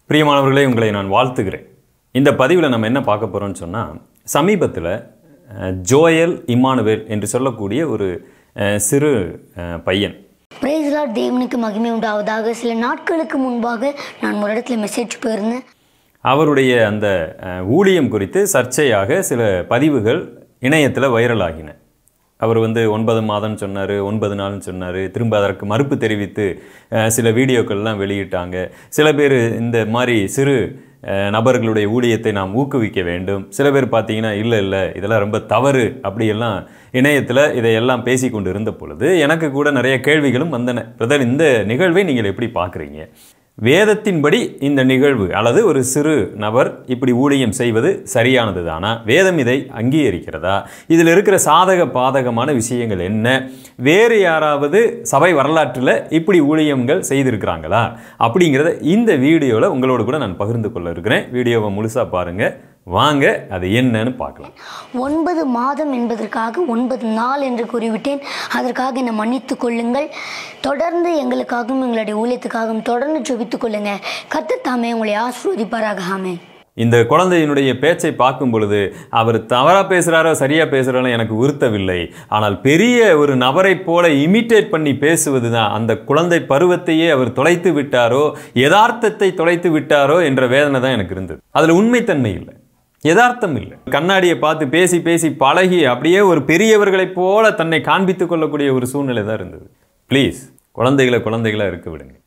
பிரியமானவர்களே உங்களை நான் வாழ்த்துகிறேன் இந்த பதிவில் நம்ம என்ன பார்க்க போகிறோம்னு சொன்னால் சமீபத்தில் அஹ், ஜோயல் இமானுவேல் என்று சொல்லக்கூடிய ஒரு அஹ், சிறு அஹ், பையன் பிரேஸ்லாட் தேவனுக்கு மகிமை உண்டாவதாக சில நாட்களுக்கு முன்பாக நான் ஒரு இடத்துல மெசேஜ் போயிருந்தேன் அவருடைய அந்த அஹ், ஊழியம் குறித்து சர்ச்சையாக சில பதிவுகள் இணையத்தில் வைரலாகின அவர் வந்து ஒன்பது மாதம்னு சொன்னார் ஒன்பது நாள்னு சொன்னார் திரும்ப அதற்கு மறுப்பு தெரிவித்து அஹ், சில வீடியோக்கள்லாம் வெளியிட்டாங்க சில பேர் இந்த மாதிரி சிறு அஹ், நபர்களுடைய ஊழியத்தை நாம் ஊக்குவிக்க வேண்டும் சில பேர் பார்த்தீங்கன்னா இல்லை இல்லை இதெல்லாம் ரொம்ப தவறு அப்படியெல்லாம் இணையத்தில் இதையெல்லாம் பேசி கொண்டு இருந்த பொழுது எனக்கு கூட நிறைய கேள்விகளும் வந்தன பிரதர் இந்த நிகழ்வை நீங்கள் எப்படி பார்க்குறீங்க வேதத்தின்படி இந்த நிகழ்வு அல்லது ஒரு சிறு நபர் இப்படி ஊழியம் செய்வது சரியானது தானா வேதம் இதை அங்கீகரிக்கிறதா இதில் இருக்கிற சாதக பாதகமான விஷயங்கள் என்ன வேறு யாராவது சபை வரலாற்றில் இப்படி ஊழியங்கள் செய்திருக்கிறாங்களா அப்படிங்கிறத இந்த வீடியோவில் உங்களோட கூட நான் பகிர்ந்து கொள்ள இருக்கிறேன் வீடியோவை முழுசாக பாருங்கள் வாங்க அது என்னன்னு பார்க்கலாம் ஒன்பது மாதம் என்பதற்காக ஒன்பது நாள் என்று கூறிவிட்டேன் அதற்காக என்னை மன்னித்துக் கொள்ளுங்கள் தொடர்ந்து எங்களுக்காகவும் எங்களுடைய ஊழியத்துக்காகவும் தொடர்ந்து ஜெபித்துக் கொள்ளுங்க கர்த்தர் தாமே உங்களை ஆசீர்வதிப்பாராக ஆமே இந்த குழந்தையினுடைய பேச்சை பார்க்கும் பொழுது அவர் தவறா பேசுறாரோ சரியா பேசுறாரோ எனக்கு உறுத்தவில்லை ஆனால் பெரிய ஒரு நபரைப் போல இமிட்டேட் பண்ணி பேசுவது தான் அந்த குழந்தை பருவத்தையே அவர் தொலைத்து விட்டாரோ யதார்த்தத்தை தொலைத்து விட்டாரோ என்ற வேதனை தான் எனக்கு இருந்தது அதுல உண்மைத்தன்மை இல்லை யதார்த்தம் இல்லை கண்ணாடியை பார்த்து பேசி பேசி பழகி அப்படியே ஒரு பெரியவர்களைப் போல தன்னை காண்பித்துக் கொள்ளக்கூடிய ஒரு சூழ்நிலை தான் இருந்தது ப்ளீஸ் குழந்தைகளை குழந்தைகளா இருக்க விடுங்க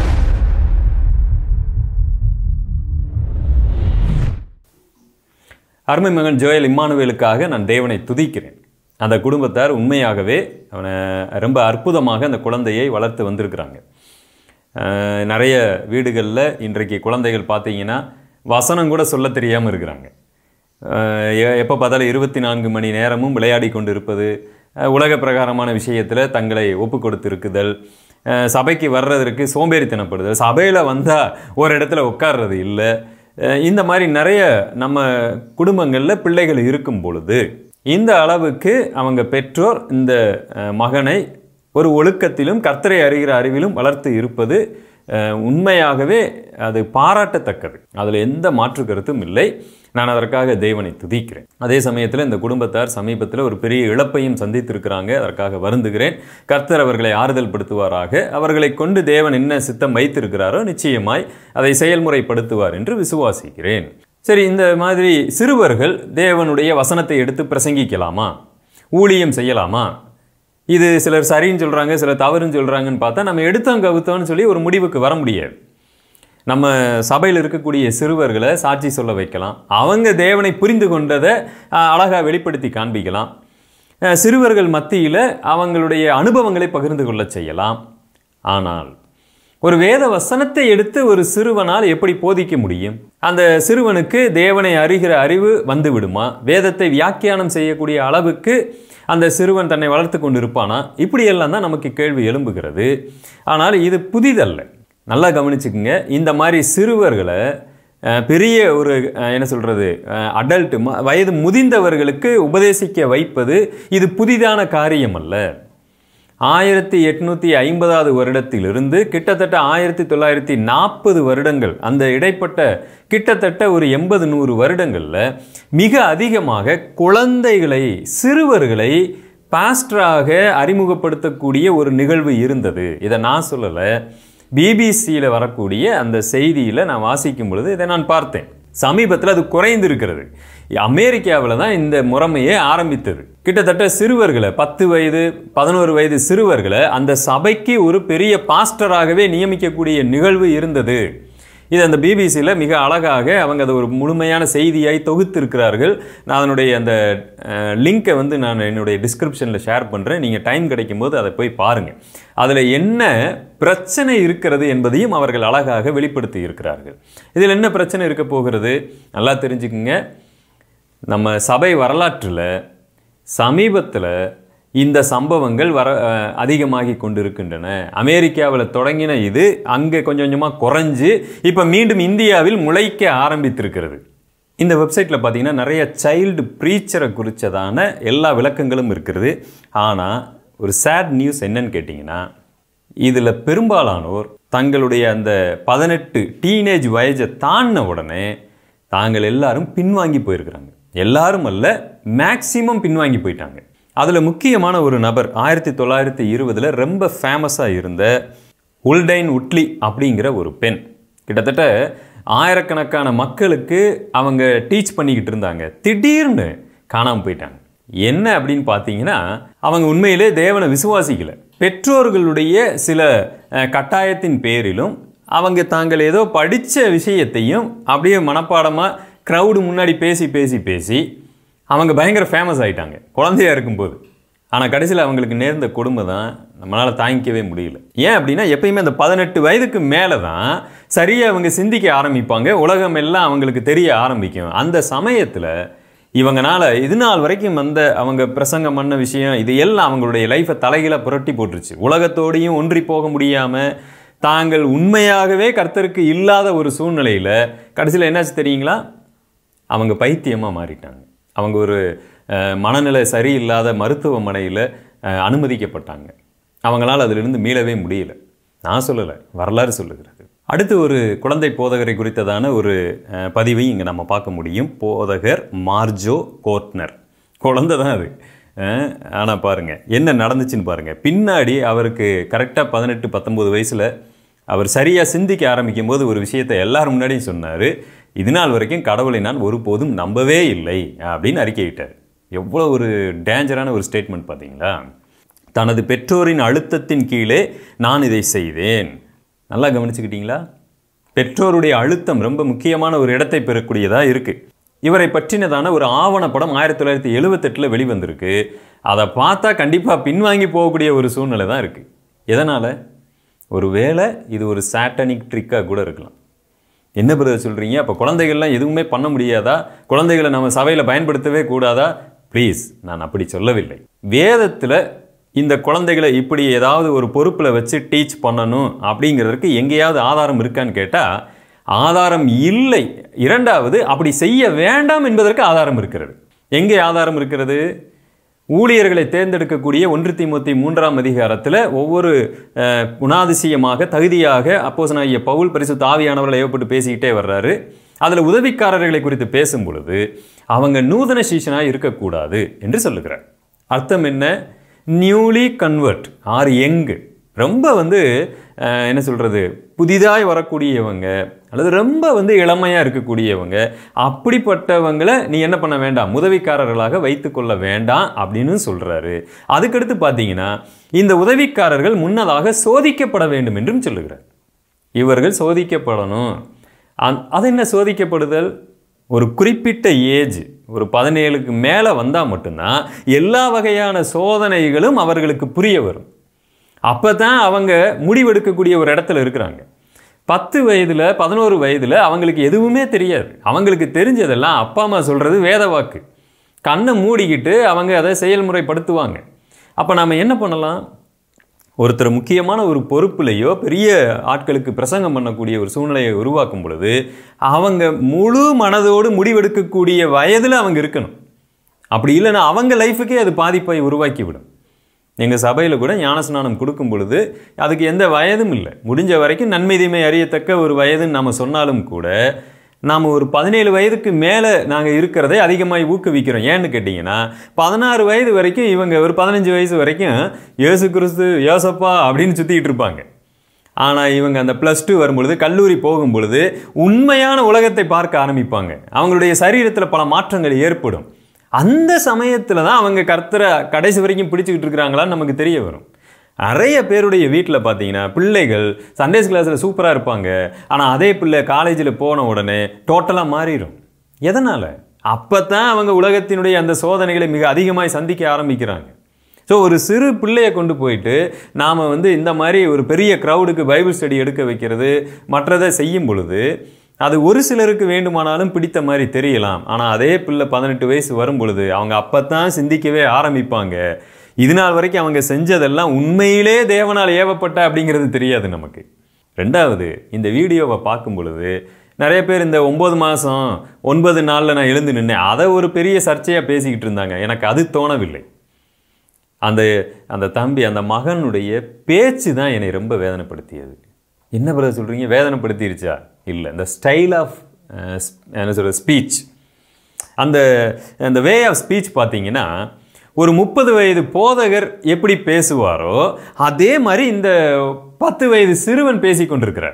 அருமை மகன் ஜோயல் இம்மானுவேலுக்காக நான் தேவனை துதிக்கிறேன் அந்த குடும்பத்தார் உண்மையாகவே அவனை ரொம்ப அற்புதமாக அந்த குழந்தையை வளர்த்து வந்திருக்கிறாங்க அஹ், நிறைய வீடுகளில் இன்றைக்கு குழந்தைகள் பார்த்தீங்கன்னா வசனம் கூட சொல்ல தெரியாமல் இருக்கிறாங்க எப்போ பார்த்தாலும் இருபத்தி நான்கு மணி நேரமும் விளையாடி கொண்டு இருப்பது அஹ், உலக பிரகாரமான விஷயத்தில் தங்களை ஒப்பு கொடுத்திருக்குதல் அஹ், சபைக்கு வர்றதற்கு சோம்பேறித்தனப்படுதல் சபையில் வந்தால் ஒரு இடத்துல உட்கார்றது இல்லை அஹ், இந்த மாதிரி நிறைய நம்ம குடும்பங்களில் பிள்ளைகள் இருக்கும் பொழுது இந்த அளவுக்கு அவங்க பெற்றோர் இந்த அஹ், மகனை ஒரு ஒழுக்கத்திலும் கர்த்தரை அறிகிற அறிவிலும் வளர்த்து இருப்பது அஹ், உண்மையாகவே அது பாராட்டத்தக்கது அதில் எந்த மாற்று கருத்தும் இல்லை நான் அதற்காக தேவனை துதிக்கிறேன் அதே சமயத்தில் இந்த குடும்பத்தார் சமீபத்தில் ஒரு பெரிய இழப்பையும் சந்தித்திருக்கிறாங்க அதற்காக வருந்துகிறேன் கர்த்தர் அவர்களை ஆறுதல் படுத்துவாராக அவர்களை கொண்டு தேவன் என்ன சித்தம் வைத்திருக்கிறாரோ நிச்சயமாய் அதை செயல்முறைப்படுத்துவார் என்று விசுவாசிக்கிறேன் சரி இந்த மாதிரி சிறுவர்கள் தேவனுடைய வசனத்தை எடுத்து பிரசங்கிக்கலாமா ஊழியம் செய்யலாமா இது சிலர் சரின்னு சொல்கிறாங்க சிலர் தவறுன்னு சொல்கிறாங்கன்னு பார்த்தா நம்ம எடுத்தோம் கவுத்தோம்னு சொல்லி ஒரு முடிவுக்கு வர முடியாது நம்ம சபையில் இருக்கக்கூடிய சிறுவர்களை சாட்சி சொல்ல வைக்கலாம் அவங்க தேவனை புரிந்து கொண்டதை அழகாக வெளிப்படுத்தி காண்பிக்கலாம் அஹ், சிறுவர்கள் மத்தியில் அவங்களுடைய அனுபவங்களை பகிர்ந்து கொள்ளச் செய்யலாம் ஆனால் ஒரு வேத வசனத்தை எடுத்து ஒரு சிறுவனால் எப்படி போதிக்க முடியும் அந்த சிறுவனுக்கு தேவனை அறிகிற அறிவு வந்து விடுமா வேதத்தை வியாக்கியானம் செய்யக்கூடிய அளவுக்கு அந்த சிறுவன் தன்னை வளர்த்து கொண்டு இருப்பானா இப்படியெல்லாம் தான் நமக்கு கேள்வி எழும்புகிறது ஆனால் இது புதிதல்ல நல்லா கவனிச்சுக்குங்க இந்த மாதிரி சிறுவர்களை அஹ், பெரிய ஒரு அஹ், என்ன சொல்றது அடல்ட் வயது முதிர்ந்தவர்களுக்கு உபதேசிக்க வைப்பது இது புதிதான காரியம் அல்ல ஆயிரத்தி எட்நூத்தி ஐம்பதாவது வருடத்திலிருந்து கிட்டத்தட்ட ஆயிரத்தி தொள்ளாயிரத்தி நாற்பது வருடங்கள் அந்த இடைப்பட்ட கிட்டத்தட்ட ஒரு எண்பது நூறு வருடங்கள்ல மிக அதிகமாக குழந்தைகளை சிறுவர்களை பாஸ்டராக அறிமுகப்படுத்தக்கூடிய ஒரு நிகழ்வு இருந்தது இதை நான் சொல்லலை பிபிசியில் வரக்கூடிய அந்த செய்தியில் நான் வாசிக்கும் பொழுது இதை நான் பார்த்தேன் சமீபத்தில் அது குறைந்திருக்கிறது அமெரிக்காவில் தான் இந்த முறைமையே ஆரம்பித்தது கிட்டத்தட்ட சிறுவர்களை பத்து வயது பதினோரு வயது சிறுவர்களை அந்த சபைக்கு ஒரு பெரிய பாஸ்டராகவே நியமிக்கக்கூடிய நிகழ்வு இருந்தது இது அந்த பிபிசியில் மிக அழகாக அவங்க அதை ஒரு முழுமையான செய்தியாய் தொகுத்திருக்கிறார்கள் நான் அதனுடைய அந்த லிங்கை வந்து நான் என்னுடைய டிஸ்கிரிப்ஷனில் ஷேர் பண்ணுறேன் நீங்கள் டைம் கிடைக்கும் போது அதை போய் பாருங்கள் அதில் என்ன பிரச்சனை இருக்கிறது என்பதையும் அவர்கள் அழகாக வெளிப்படுத்தி இருக்கிறார்கள் இதில் என்ன பிரச்சனை இருக்க போகிறது நல்லா தெரிஞ்சுக்குங்க நம்ம சபை வரலாற்றில் சமீபத்தில் இந்த சம்பவங்கள் வர அஹ், அதிகமாகி கொண்டிருக்கின்றன அமெரிக்காவில் தொடங்கின இது அங்கே கொஞ்சம் கொஞ்சமாக குறைஞ்சு இப்போ மீண்டும் இந்தியாவில் முளைக்க ஆரம்பித்திருக்கிறது இந்த வெப்சைட்டில் பார்த்தீங்கன்னா நிறைய சைல்டு ப்ரீச்சரை குறித்ததான எல்லா விளக்கங்களும் இருக்கிறது ஆனால் ஒரு சேட் நியூஸ் என்னன்னு கேட்டிங்கன்னா இதில் பெரும்பாலானோர் தங்களுடைய அந்த பதினெட்டு டீனேஜ் வயதை தாண்டின உடனே தாங்கள் எல்லாரும் பின்வாங்கி போயிருக்கிறாங்க எல்லாரும் அல்ல மேக்சிமம் பின்வாங்கி போயிட்டாங்க அதில் முக்கியமான ஒரு நபர் ஆயிரத்தி தொள்ளாயிரத்தி இருபதில் ரொம்ப ஃபேமஸாக இருந்த உல்டைன் உட்லி அப்படிங்கிற ஒரு பெண் கிட்டத்தட்ட ஆயிரக்கணக்கான மக்களுக்கு அவங்க டீச் பண்ணிக்கிட்டு இருந்தாங்க திடீர்னு காணாமல் போயிட்டாங்க என்ன அப்படின்னு பார்த்தீங்கன்னா அவங்க உண்மையிலே தேவனை விசுவாசிக்கல பெற்றோர்களுடைய சில அஹ், கட்டாயத்தின் பேரிலும் அவங்க தாங்கள் ஏதோ படித்த விஷயத்தையும் அப்படியே மனப்பாடமாக க்ரௌடு முன்னாடி பேசி பேசி பேசி அவங்க பயங்கர ஃபேமஸ் ஆயிட்டாங்க குழந்தையா இருக்கும்போது ஆனால் கடைசியில் அவங்களுக்கு நேர்ந்த கொடுமை தான் நம்மளால் தாங்கிக்கவே முடியல ஏன் அப்படின்னா எப்பயுமே அந்த பதினெட்டு வயதுக்கு மேலே தான் சரியாக அவங்க சிந்திக்க ஆரம்பிப்பாங்க உலகம் எல்லாம் அவங்களுக்கு தெரிய ஆரம்பிக்கும் அந்த சமயத்தில் இவங்கனால இது நாள் வரைக்கும் வந்த அவங்க பிரசங்கம் பண்ண விஷயம் இது எல்லாம் அவங்களுடைய லைஃப்பை தலைகீழ புரட்டி போட்டுருச்சு உலகத்தோடையும் ஒன்றி போக முடியாமல் தாங்கள் உண்மையாகவே கர்த்தருக்கு இல்லாத ஒரு சூழ்நிலையில் கடைசியில் என்னாச்சு தெரியுங்களா அவங்க பைத்தியமாக மாறிட்டாங்க அவங்க ஒரு அஹ், மனநிலை சரியில்லாத மருத்துவமனையில் அஹ், அனுமதிக்கப்பட்டாங்க அவங்களால அதிலிருந்து மீளவே முடியல நான் சொல்லலை வரலாறு சொல்லுகிறது அடுத்து ஒரு குழந்தை போதகரை குறித்ததான ஒரு அஹ், பதிவை இங்கே நம்ம பார்க்க முடியும் போதகர் மார்ஜோ கோட்னர் குழந்தை தான் அது ஆனால் பாருங்கள் என்ன நடந்துச்சுன்னு பாருங்கள் பின்னாடி அவருக்கு கரெக்டாக பதினெட்டு பத்தொம்போது வயசில் அவர் சரியாக சிந்திக்க ஆரம்பிக்கும் போது ஒரு விஷயத்தை எல்லாரும் முன்னாடியும் சொன்னார் இது நாள் வரைக்கும் கடவுளை நான் ஒருபோதும் நம்பவே இல்லை அப்படின்னு அறிக்கையிட்டார் எவ்வளோ ஒரு டேஞ்சரான ஒரு ஸ்டேட்மெண்ட் பார்த்தீங்களா தனது பெற்றோரின் அழுத்தத்தின் கீழே நான் இதை செய்தேன் நல்லா கவனிச்சுக்கிட்டீங்களா பெற்றோருடைய அழுத்தம் ரொம்ப முக்கியமான ஒரு இடத்தை பெறக்கூடியதாக இருக்குது இவரை பற்றினதான ஒரு ஆவணப்படம் ஆயிரத்தி தொள்ளாயிரத்தி எழுவத்தெட்டில் வெளிவந்திருக்கு அதை பார்த்தா கண்டிப்பாக பின்வாங்கி போகக்கூடிய ஒரு சூழ்நிலை தான் இருக்குது எதனால் ஒருவேளை இது ஒரு சாட்டனிக் ட்ரிக்காக கூட இருக்கலாம் என்ன பிரதர் சொல்கிறீங்க அப்போ குழந்தைகள்லாம் எதுவுமே பண்ண முடியாதா குழந்தைகளை நம்ம சபையில் பயன்படுத்தவே கூடாதா ப்ளீஸ் நான் அப்படி சொல்லவில்லை வேதத்தில் இந்த குழந்தைகளை இப்படி ஏதாவது ஒரு பொறுப்பில் வச்சு டீச் பண்ணணும் அப்படிங்கிறதுக்கு எங்கேயாவது ஆதாரம் இருக்கான்னு கேட்டால் ஆதாரம் இல்லை இரண்டாவது அப்படி செய்ய வேண்டாம் என்பதற்கு ஆதாரம் இருக்கிறது எங்கே ஆதாரம் இருக்கிறது ஊழியர்களை தேர்ந்தெடுக்கக்கூடிய ஒன்று தீமூத்தி மூன்றாம் அதிகாரத்தில் ஒவ்வொரு அஹ், குணாதிசயமாக தகுதியாக அப்போசனாகிய பவுல் பரிசுத்த ஆவியானவர்களை ஏவப்பட்டு பேசிக்கிட்டே வர்றாரு அதில் உதவிக்காரர்களை குறித்து பேசும் பொழுது அவங்க நூதன சீஷனாக இருக்கக்கூடாது என்று சொல்லுகிறார் அர்த்தம் என்ன நியூலி கன்வெர்ட் ஆர் யங் ரொம்ப வந்து அஹ், என்ன சொல்கிறது புதிதாய் வரக்கூடியவங்க அல்லது ரொம்ப வந்து இளமையாக இருக்கக்கூடியவங்க அப்படிப்பட்டவங்களை நீ என்ன பண்ண வேண்டாம் உதவிக்காரர்களாக வைத்துக்கொள்ள வேண்டாம் அப்படின்னு சொல்கிறாரு அதுக்கடுத்து பார்த்தீங்கன்னா இந்த உதவிக்காரர்கள் முன்னதாக சோதிக்கப்பட வேண்டும் என்றும் சொல்லுகிறார் இவர்கள் சோதிக்கப்படணும் அந்- அது என்ன சோதிக்கப்படுதல் ஒரு குறிப்பிட்ட ஏஜ் ஒரு பதினேழுக்கு மேலே வந்தால் மட்டும்தான் எல்லா வகையான சோதனைகளும் அவர்களுக்கு புரிய வரும் அப்போ தான் அவங்க முடிவெடுக்கக்கூடிய ஒரு இடத்துல இருக்கிறாங்க பத்து வயதில் பதினோரு வயதில் அவங்களுக்கு எதுவுமே தெரியாது அவங்களுக்கு தெரிஞ்சதெல்லாம் அப்பா அம்மா சொல்கிறது வேத வாக்கு கண்ணை மூடிக்கிட்டு அவங்க அதை செயல்முறைப்படுத்துவாங்க அப்போ நாம் என்ன பண்ணலாம் ஒருத்தர் முக்கியமான ஒரு பொறுப்புலையோ பெரிய ஆட்களுக்கு பிரசங்கம் பண்ணக்கூடிய ஒரு சூழ்நிலையை உருவாக்கும் பொழுது அவங்க முழு மனதோடு முடிவெடுக்கக்கூடிய வயதில் அவங்க இருக்கணும் அப்படி இல்லைன்னா அவங்க லைஃபுக்கே அது பாதிப்பை உருவாக்கி விடும் எங்கள் சபையில் கூட ஞானஸ்நானம் கொடுக்கும் பொழுது அதுக்கு எந்த வயதும் இல்லை முடிஞ்ச வரைக்கும் நன்மை தீமை அறியத்தக்க ஒரு வயதுன்னு நம்ம சொன்னாலும் கூட நாம் ஒரு பதினேழு வயதுக்கு மேலே நாங்கள் இருக்கிறதை அதிகமாக ஊக்குவிக்கிறோம் ஏன்னு கேட்டிங்கன்னா பதினாறு வயது வரைக்கும் இவங்க ஒரு பதினஞ்சு வயசு வரைக்கும் இயேசு கிறிஸ்து யோசப்பா அப்படின்னு சுற்றிக்கிட்டு இருப்பாங்க ஆனால் இவங்க அந்த ப்ளஸ் டூ வரும்பொழுது கல்லூரி போகும் பொழுது உண்மையான உலகத்தை பார்க்க ஆரம்பிப்பாங்க அவங்களுடைய சரீரத்தில் பல மாற்றங்கள் ஏற்படும் அந்த சமயத்தில் தான் அவங்க கர்த்தரை கடைசி வரைக்கும் பிடிச்சிக்கிட்டு இருக்கிறாங்களான்னு நமக்கு தெரிய வரும் நிறைய பேருடைய வீட்டில் பார்த்தீங்கன்னா பிள்ளைகள் சண்டேஸ் கிளாஸில் சூப்பராக இருப்பாங்க ஆனால் அதே பிள்ளை காலேஜில் போன உடனே டோட்டலாக மாறிடும் எதனால் அப்போ தான் அவங்க உலகத்தினுடைய அந்த சோதனைகளை மிக அதிகமாக சந்திக்க ஆரம்பிக்கிறாங்க ஸோ ஒரு சிறு பிள்ளையை கொண்டு போயிட்டு நாம் வந்து இந்த மாதிரி ஒரு பெரிய க்ரௌடுக்கு பைபிள் ஸ்டடி எடுக்க வைக்கிறது மற்றதை செய்யும் பொழுது அது ஒரு சிலருக்கு வேண்டுமானாலும் பிடித்த மாதிரி தெரியலாம் ஆனால் அதே பிள்ளை பதினெட்டு வயசு வரும் பொழுது அவங்க அப்போ தான் சிந்திக்கவே ஆரம்பிப்பாங்க இது நாள் வரைக்கும் அவங்க செஞ்சதெல்லாம் உண்மையிலே தேவனால் ஏவப்பட்ட அப்படிங்கிறது தெரியாது நமக்கு ரெண்டாவது இந்த வீடியோவை பார்க்கும் பொழுது நிறைய பேர் இந்த ஒம்பது மாதம் ஒன்பது நாளில் நான் எழுந்து நின்னேன் அதை ஒரு பெரிய சர்ச்சையாக பேசிக்கிட்டு இருந்தாங்க எனக்கு அது தோணவில்லை அந்த அந்த தம்பி அந்த மகனுடைய பேச்சு தான் என்னை ரொம்ப வேதனைப்படுத்தியது என்ன பிறகு சொல்கிறீங்க வேதனைப்படுத்திருச்சா இல்லை இந்த ஸ்டைல் ஆஃப் என்ன சொல்கிறது ஸ்பீச் அந்த அந்த வே ஆஃப் ஸ்பீச் பார்த்தீங்கன்னா ஒரு முப்பது வயது போதகர் எப்படி பேசுவாரோ அதே மாதிரி இந்த பத்து வயது சிறுவன் பேசி கொண்டிருக்கிறார்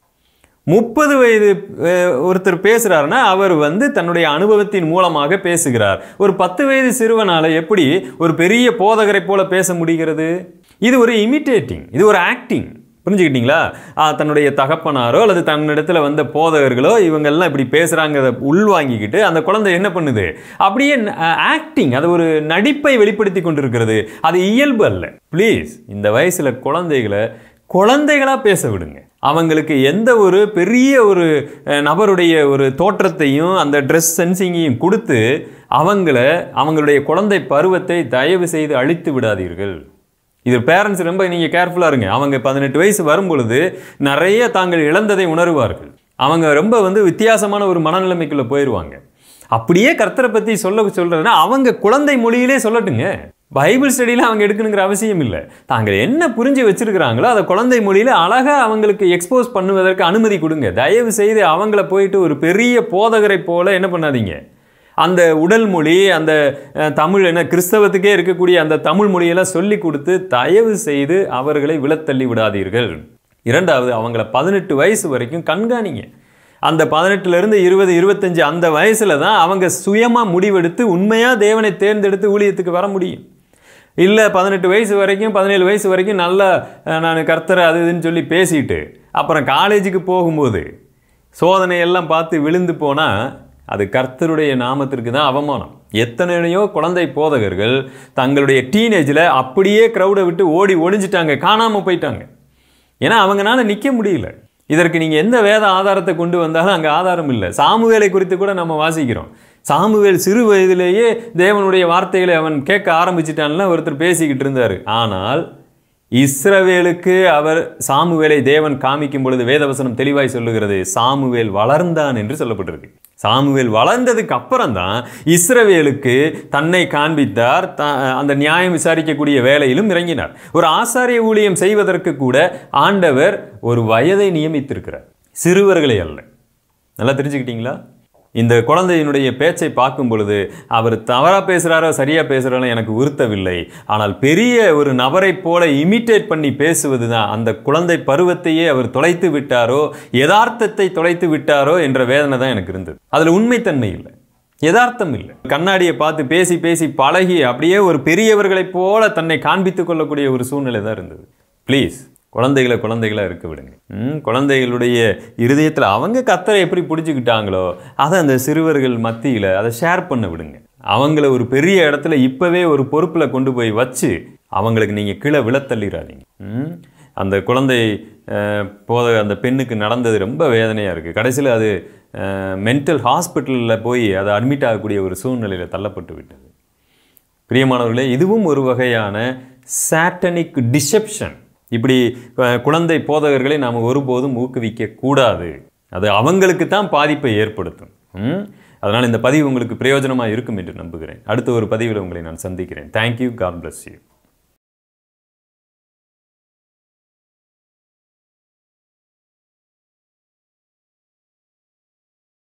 முப்பது வயது அஹ், ஒருத்தர் பேசுறாருன்னா அவர் வந்து தன்னுடைய அனுபவத்தின் மூலமாக பேசுகிறார் ஒரு பத்து வயது சிறுவனால எப்படி ஒரு பெரிய போதகரை போல பேச முடிகிறது இது ஒரு இமிட்டேட்டிங் இது ஒரு ஆக்டிங் புரிஞ்சுக்கிட்டீங்களா ஆ, தன்னுடைய தகப்பனாரோ அல்லது தன்னிடத்துல வந்த போதகர்களோ இவங்கெல்லாம் இப்படி பேசுறாங்கிறத உள்வாங்கிக்கிட்டு அந்த குழந்தை என்ன பண்ணுது அப்படியே ஆக்டிங் அது ஒரு நடிப்பை வெளிப்படுத்தி கொண்டிருக்கிறது அது இயல்பு அல்ல ப்ளீஸ் இந்த வயசுல குழந்தைகளை குழந்தைகளா பேச விடுங்க அவங்களுக்கு எந்த ஒரு பெரிய ஒரு அஹ், நபருடைய ஒரு தோற்றத்தையும் அந்த ட்ரெஸ் சென்சிங்கையும் கொடுத்து அவங்கள அவங்களுடைய குழந்தை பருவத்தை தயவு செய்து அழித்து விடாதீர்கள் இது பேரண்ட்ஸ் ரொம்ப நீங்கள் கேர்ஃபுல்லாக இருங்க அவங்க பதினெட்டு வயசு வரும் பொழுது நிறைய தாங்கள் இழந்ததை உணருவார்கள் அவங்க ரொம்ப வந்து வித்தியாசமான ஒரு மனநிலைமைக்குள்ள போயிடுவாங்க அப்படியே கர்த்தரை பற்றி சொல்ல சொல்றதுன்னா அவங்க குழந்தை மொழியிலே சொல்லட்டுங்க பைபிள் ஸ்டடியில் அவங்க எடுக்கணுங்கிற அவசியம் இல்லை தாங்கள் என்ன புரிஞ்சு வச்சிருக்கிறாங்களோ அதை குழந்தை மொழியில் அழகாக அவங்களுக்கு எக்ஸ்போஸ் பண்ணுவதற்கு அனுமதி கொடுங்க தயவு செய்து அவங்கள போயிட்டு ஒரு பெரிய போதகரை போல என்ன பண்ணாதீங்க அந்த உடல் மொழி அந்த அஹ், தமிழ் என்ன கிறிஸ்தவத்துக்கே இருக்கக்கூடிய அந்த தமிழ் மொழியெல்லாம் சொல்லி கொடுத்து தயவு செய்து அவர்களை விழத்தள்ளி விடாதீர்கள் இரண்டாவது அவங்கள பதினெட்டு வயசு வரைக்கும் கண்காணிங்க அந்த பதினெட்டுல இருந்து இருபது இருபத்தஞ்சு அந்த வயசுல தான் அவங்க சுயமா முடிவெடுத்து உண்மையா தேவனை தேர்ந்தெடுத்து ஊழியத்துக்கு வர முடியும் இல்லை பதினெட்டு வயசு வரைக்கும் பதினேழு வயசு வரைக்கும் நல்லா அஹ், நான் கர்த்தரை அது இதுன்னு சொல்லி பேசிட்டு அப்புறம் காலேஜுக்கு போகும்போது சோதனை எல்லாம் பார்த்து விழுந்து போனா அது கர்த்தருடைய நாமத்திற்கு தான் அவமானம் எத்தனையோ குழந்தை போதகர்கள் தங்களுடைய டீனேஜில் அப்படியே க்ரௌடை விட்டு ஓடி ஒளிஞ்சிட்டாங்க காணாமல் போயிட்டாங்க ஏன்னா அவங்கனால நிற்க முடியல இதற்கு நீங்கள் எந்த வேத ஆதாரத்தை கொண்டு வந்தாலும் அங்கே ஆதாரம் இல்லை சாமுவேலை குறித்து கூட நம்ம வாசிக்கிறோம் சாமுவேல் சிறு வயதிலேயே தேவனுடைய வார்த்தைகளை அவன் கேட்க ஆரம்பிச்சிட்டான்ல ஒருத்தர் பேசிக்கிட்டு இருந்தார் ஆனால் இஸ்ரவேலுக்கு அவர் சாமுவேலை தேவன் காமிக்கும் பொழுது வேதவசனம் தெளிவாய் சொல்லுகிறது சாமுவேல் வளர்ந்தான் என்று சொல்லப்பட்டிருக்கு சாமுவேல் வளர்ந்ததுக்கு அப்புறம் தான் இஸ்ரவேலுக்கு தன்னை காண்பித்தார் த- அந்த நியாயம் விசாரிக்கக்கூடிய வேலையிலும் இறங்கினார் ஒரு ஆசாரிய ஊழியம் செய்வதற்கு கூட ஆண்டவர் ஒரு வயதை நியமித்திருக்கிறார் சிறுவர்களை அல்ல நல்லா தெரிஞ்சுக்கிட்டீங்களா இந்த குழந்தையினுடைய பேச்சை பார்க்கும் பொழுது அவர் தவறா பேசுறாரோ சரியா பேசுறாரோ எனக்கு உறுத்தவில்லை ஆனால் பெரிய ஒரு நபரைப் போல இமிட்டேட் பண்ணி பேசுவது தான் அந்த குழந்தை பருவத்தையே அவர் தொலைத்து விட்டாரோ யதார்த்தத்தை தொலைத்து விட்டாரோ என்ற வேதனை தான் எனக்கு இருந்தது அதுல உண்மைத்தன்மை இல்லை யதார்த்தம் இல்லை கண்ணாடியை பார்த்து பேசி பேசி பழகி அப்படியே ஒரு பெரியவர்களைப் போல தன்னை காண்பித்துக் கொள்ளக்கூடிய ஒரு சூழ்நிலை தான் இருந்தது ப்ளீஸ் குழந்தைகளை குழந்தைகளா இருக்க விடுங்க ம், குழந்தைகளுடைய இருதயத்தில் அவங்க கத்தரை எப்படி பிடிச்சிக்கிட்டாங்களோ அதை அந்த சிறுவர்கள் மத்தியில் அதை ஷேர் பண்ண விடுங்க அவங்கள ஒரு பெரிய இடத்துல இப்போவே ஒரு பொறுப்பில் கொண்டு போய் வச்சு அவங்களுக்கு நீங்கள் கீழே விழத்தள்ளிடாதீங்க ம், அந்த குழந்தை அஹ், போத அந்த பெண்ணுக்கு நடந்தது ரொம்ப வேதனையாக இருக்குது கடைசியில் அது மென்டல் ஹாஸ்பிட்டலில் போய் அதை அட்மிட் ஆகக்கூடிய ஒரு சூழ்நிலையில் தள்ளப்பட்டு விட்டது பிரியமானவர்களே இதுவும் ஒரு வகையான சாட்டனிக் டிசெப்ஷன் இப்படி அஹ், குழந்தை போதகர்களை நாம் ஒருபோதும் ஊக்குவிக்க கூடாது அது அவங்களுக்கு தான் பாதிப்பை ஏற்படுத்தும் ம்? அதனால் இந்த பதிவு உங்களுக்கு பிரயோஜனமாக இருக்கும் என்று நம்புகிறேன் அடுத்த ஒரு பதிவில் உங்களை நான் சந்திக்கிறேன் தேங்க்யூ காட் bless you